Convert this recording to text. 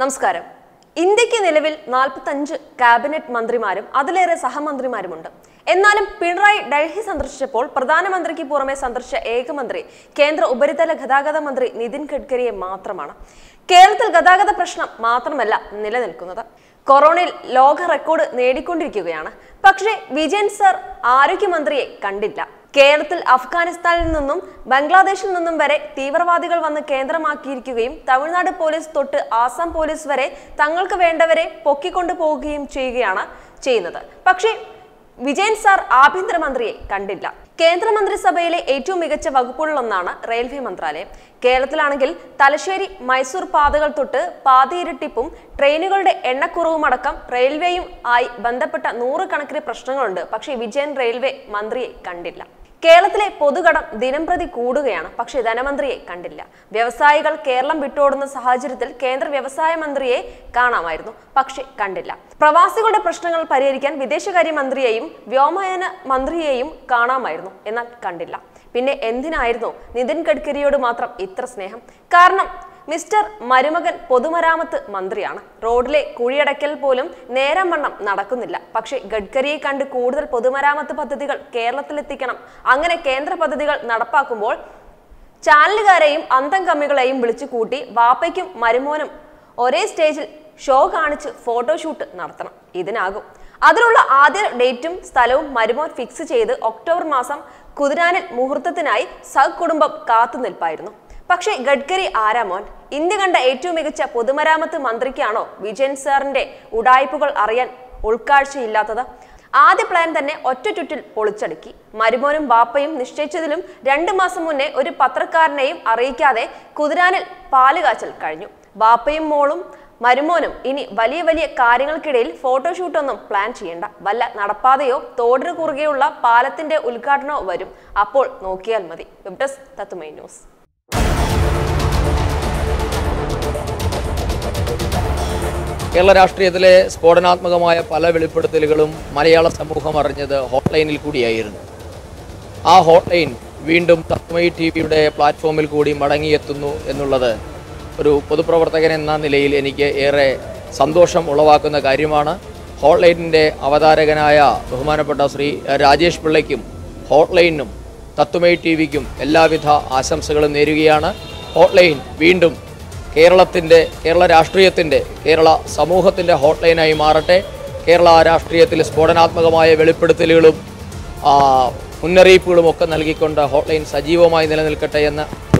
നമസ്കാരം ഇന്ത്യക്ക് നിലവിൽ നാൽപ്പത്തഞ്ച് കാബിനറ്റ് മന്ത്രിമാരും അതിലേറെ സഹമന്ത്രിമാരുമുണ്ട് എന്നാലും പിണറായി ഡൽഹി സന്ദർശിച്ചപ്പോൾ പ്രധാനമന്ത്രിക്ക് പുറമെ സന്ദർശിച്ച ഏക മന്ത്രി കേന്ദ്ര ഉപരിതല ഗതാഗത മന്ത്രി നിതിൻ ഗഡ്കരിയെ മാത്രമാണ് കേരളത്തിൽ ഗതാഗത പ്രശ്നം മാത്രമല്ല നിലനിൽക്കുന്നത് കൊറോണയിൽ ലോക റെക്കോർഡ് നേടിക്കൊണ്ടിരിക്കുകയാണ് പക്ഷേ വിജയൻ സർ ആരോഗ്യമന്ത്രിയെ കണ്ടില്ല കേരളത്തിൽ അഫ്ഗാനിസ്ഥാനിൽ നിന്നും ബംഗ്ലാദേശിൽ നിന്നും വരെ തീവ്രവാദികൾ വന്ന് കേന്ദ്രമാക്കിയിരിക്കുകയും തമിഴ്നാട് പോലീസ് തൊട്ട് ആസാം പോലീസ് വരെ തങ്ങൾക്ക് വേണ്ടവരെ പൊക്കിക്കൊണ്ടു പോവുകയും ചെയ്യുകയാണ് ചെയ്യുന്നത് പക്ഷേ വിജയൻ സാർ ആഭ്യന്തരമന്ത്രിയെ കണ്ടില്ല കേന്ദ്രമന്ത്രിസഭയിലെ ഏറ്റവും മികച്ച വകുപ്പുകളിലൊന്നാണ് റെയിൽവേ മന്ത്രാലയം കേരളത്തിലാണെങ്കിൽ തലശ്ശേരി മൈസൂർ പാതകൾ തൊട്ട് പാതയിരട്ടിപ്പും ട്രെയിനുകളുടെ എണ്ണക്കുറവുമടക്കം റെയിൽവേയും ആയി ബന്ധപ്പെട്ട നൂറുകണക്കിന് പ്രശ്നങ്ങളുണ്ട് പക്ഷേ വിജയൻ റെയിൽവേ മന്ത്രിയെ കണ്ടില്ല കേരളത്തിലെ പൊതുകടം ദിനംപ്രതി കൂടുകയാണ് പക്ഷേ ധനമന്ത്രിയെ കണ്ടില്ല വ്യവസായികൾ കേരളം വിട്ടോടുന്ന സാഹചര്യത്തിൽ കേന്ദ്ര വ്യവസായ മന്ത്രിയെ കാണാമായിരുന്നു പക്ഷേ കണ്ടില്ല പ്രവാസികളുടെ പ്രശ്നങ്ങൾ പരിഹരിക്കാൻ വിദേശകാര്യ മന്ത്രിയെയും വ്യോമയാന മന്ത്രിയെയും കാണാമായിരുന്നു എന്നാൽ കണ്ടില്ല പിന്നെ എന്തിനായിരുന്നു നിതിൻ ഗഡ്കരിയോട് മാത്രം ഇത്ര സ്നേഹം കാരണം മിസ്റ്റർ മരുമകൻ പൊതുമരാമത്ത് മന്ത്രിയാണ് റോഡിലെ കുഴിയടക്കൽ പോലും നേരം വണ്ണം നടക്കുന്നില്ല പക്ഷേ ഗഡ്കരിയെ കണ്ട് കൂടുതൽ പൊതുമരാമത്ത് പദ്ധതികൾ കേരളത്തിലെത്തിക്കണം അങ്ങനെ കേന്ദ്ര പദ്ധതികൾ നടപ്പാക്കുമ്പോൾ ചാനലുകാരെയും അന്തം കമ്മികളെയും വിളിച്ചു കൂട്ടി വാപ്പയ്ക്കും മരുമോനും ഒരേ സ്റ്റേജിൽ ഷോ കാണിച്ച് ഫോട്ടോഷൂട്ട് നടത്തണം ഇതിനാകും അതിനുള്ള ആദ്യ ഡേറ്റും സ്ഥലവും മരുമോൻ ഫിക്സ് ചെയ്ത് ഒക്ടോബർ മാസം കുതിരാനിൽ മുഹൂർത്തത്തിനായി സഹകുടുംബം കാത്തുനിൽപ്പായിരുന്നു പക്ഷേ ഗഡ്കരി ആരാമോൻ ഇന്ത്യ കണ്ട ഏറ്റവും മികച്ച പൊതുമരാമത്ത് മന്ത്രിക്കാണോ വിജയൻ സാറിന്റെ ഉടായ്പകൾ അറിയാൻ ഉൾക്കാഴ്ചയില്ലാത്തത് ആദ്യ പ്ലാൻ തന്നെ ഒറ്റ ചുറ്റിൽ പൊളിച്ചടുക്കി മരുമോനും ബാപ്പയും നിശ്ചയിച്ചതിലും രണ്ടു മാസം മുന്നേ ഒരു പത്രക്കാരനെയും അറിയിക്കാതെ കുതിരാനിൽ പാലുകാച്ചൽ കഴിഞ്ഞു ബാപ്പയും മോളും മരുമോനും ഇനി വലിയ വലിയ കാര്യങ്ങൾക്കിടയിൽ ഫോട്ടോഷൂട്ടൊന്നും പ്ലാൻ ചെയ്യണ്ട വല്ല നടപ്പാതെയോ തോടിന് കുറുകെയുള്ള പാലത്തിന്റെ ഉദ്ഘാടനമോ വരും അപ്പോൾ നോക്കിയാൽ മതി web desk Tatwamayi news Kerala രാഷ്ട്രീയത്തിലെ സ്ഫോടനാത്മകമായ പല വെളിപ്പെടുത്തലുകളും മലയാള സമൂഹം അറിഞ്ഞത് ഹോട്ട്ലൈനിൽ കൂടിയായിരുന്നു ആ ഹോട്ട്ലൈൻ വീണ്ടും തത്മയി ടി വിയുടെ പ്ലാറ്റ്ഫോമിൽ കൂടി മടങ്ങിയെത്തുന്നു എന്നുള്ളത് ഒരു പൊതുപ്രവർത്തകൻ എന്ന നിലയിൽ എനിക്ക് ഏറെ സന്തോഷം ഉളവാക്കുന്ന കാര്യമാണ് ഹോട്ട്ലൈനിൻ്റെ അവതാരകനായ ബഹുമാനപ്പെട്ട ശ്രീ രാജേഷ് പിള്ളയ്ക്കും ഹോട്ട്ലൈനും തത്വമൈ ടി വിക്കും എല്ലാവിധ ആശംസകളും നേരുകയാണ് ഹോട്ട്ലൈൻ വീണ്ടും കേരളത്തിൻ്റെ കേരള രാഷ്ട്രീയത്തിൻ്റെ കേരള സമൂഹത്തിൻ്റെ ഹോട്ട്ലൈനായി മാറട്ടെ കേരള രാഷ്ട്രീയത്തിൽ സ്ഫോടനാത്മകമായ വെളിപ്പെടുത്തലുകളും ആ, മുന്നറിയിപ്പുകളും ഒക്കെ നൽകിക്കൊണ്ട് ഹോട്ട്ലൈൻ സജീവമായി നിലനിൽക്കട്ടെ എന്ന്